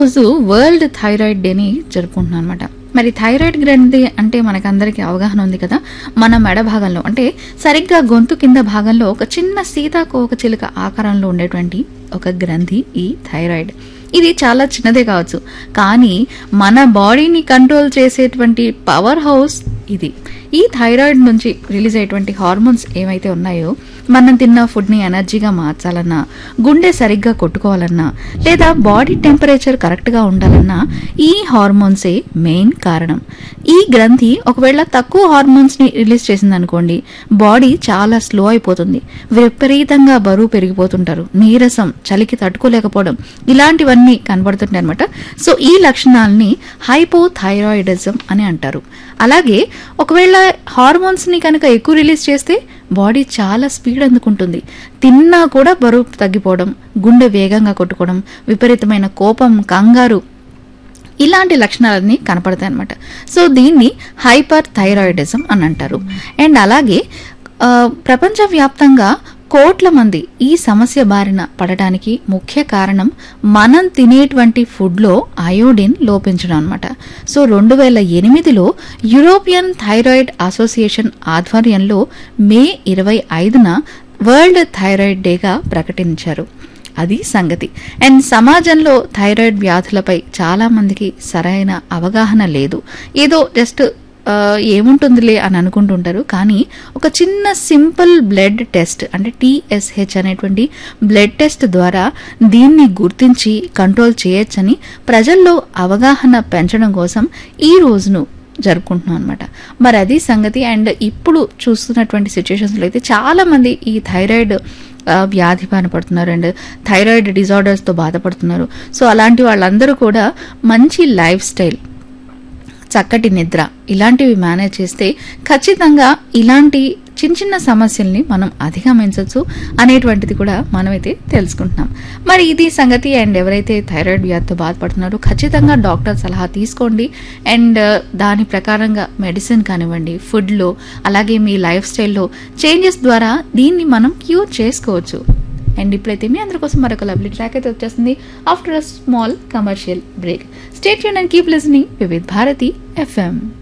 రోజు world thyroid డేని జరుపుకుంటున్నాం అనమాట మరి థైరాయిడ్ గ్రంథి అంటే మనకందరికీ అవగాహన ఉంది కదా మన మెడ భాగంలో అంటే సరిగ్గా గొంతు కింద భాగంలో ఒక చిన్న సీతాకోక చిలుక ఆకారంలో ఉండేటువంటి ఒక గ్రంథి ఈ థైరాయిడ్ ఇది చాలా చిన్నదే కావచ్చు కానీ మన బాడీని కంట్రోల్ చేసేటువంటి పవర్ హౌస్ ఇది ఈ థైరాయిడ్ నుంచి రిలీజ్ అయ్యేటువంటి హార్మోన్స్ ఏవైతే ఉన్నాయో మనం తిన్న ఫుడ్ని ఎనర్జీగా మార్చాలన్నా గుండె సరిగ్గా కొట్టుకోవాలన్నా లేదా బాడీ టెంపరేచర్ కరెక్ట్గా ఉండాలన్నా ఈ హార్మోన్సే మెయిన్ కారణం ఈ గ్రంథి ఒకవేళ తక్కువ హార్మోన్స్ని రిలీజ్ చేసిందనుకోండి బాడీ చాలా స్లో అయిపోతుంది విపరీతంగా బరువు పెరిగిపోతుంటారు నీరసం చలికి తట్టుకోలేకపోవడం ఇలాంటివన్నీ కనబడుతుంటాయి అనమాట సో ఈ లక్షణాలని హైపోథైరాయిడిజం అని అంటారు అలాగే ఒకవేళ హార్మోన్స్ని కనుక ఎక్కువ రిలీజ్ చేస్తే బాడీ చాలా స్పీడ్ అందుకుంటుంది తిన్నా కూడా బరువు తగ్గిపోవడం గుండె వేగంగా కొట్టుకోవడం విపరీతమైన కోపం కంగారు ఇలాంటి లక్షణాలన్నీ కనపడతాయి అనమాట సో దీన్ని హైపర్ థైరాయిడిజం అని అంటారు అండ్ అలాగే ఆ, ప్రపంచవ్యాప్తంగా కోట్ల మంది ఈ సమస్య బారిన పడటానికి ముఖ్య కారణం మనం తినేటువంటి ఫుడ్లో అయోడిన్ లోపించడం అనమాట సో రెండు వేల ఎనిమిదిలో యూరోపియన్ థైరాయిడ్ అసోసియేషన్ ఆధ్వర్యంలో మే ఇరవై ఐదున వరల్డ్ థైరాయిడ్ డేగా ప్రకటించారు అది సంగతి అండ్ సమాజంలో థైరాయిడ్ వ్యాధులపై చాలా మందికి సరైన అవగాహన లేదు ఏదో జస్ట్ ఆ, ఏముంటుందిలే అని అనుకుంటుంటారు కానీ ఒక చిన్న సింపుల్ బ్లడ్ టెస్ట్ అంటే టీఎస్హెచ్ అనేటువంటి బ్లడ్ టెస్ట్ ద్వారా దీన్ని గుర్తించి కంట్రోల్ చేయొచ్చని ప్రజల్లో అవగాహన పెంచడం కోసం ఈ రోజును జరుపుకుంటున్నాం అనమాట మరి అది సంగతి అండ్ ఇప్పుడు చూస్తున్నటువంటి సిచ్యుయేషన్స్లో అయితే చాలా మంది ఈ థైరాయిడ్ ఆ, వ్యాధి బారిన పడుతున్నారు అండ్ థైరాయిడ్ డిజార్డర్స్తో బాధపడుతున్నారు సో అలాంటి వాళ్ళందరూ కూడా మంచి లైఫ్ స్టైల్ చక్కటి నిద్ర ఇలాంటివి మేనేజ్ చేస్తే ఖచ్చితంగా ఇలాంటి చిన్న చిన్న సమస్యల్ని మనం అధిగమించవచ్చు అనేటువంటిది కూడా మనమైతే తెలుసుకుంటున్నాం మరి ఇది సంగతి అండ్ ఎవరైతే థైరాయిడ్ వ్యాధితో బాధపడుతున్నారో ఖచ్చితంగా డాక్టర్ సలహా తీసుకోండి అండ్ దాని ప్రకారంగా మెడిసిన్ కానివ్వండి ఫుడ్లో అలాగే మీ లైఫ్ స్టైల్లో చేంజెస్ ద్వారా దీన్ని మనం క్యూర్ చేసుకోవచ్చు అండ్ ఇప్పుడైతే మీ అందరి కోసం మరొక లవ్లీ ట్రాక్ అయితే వచ్చేస్తుంది after a small commercial break stay యూన్ and keep listening Vividh Bharati FM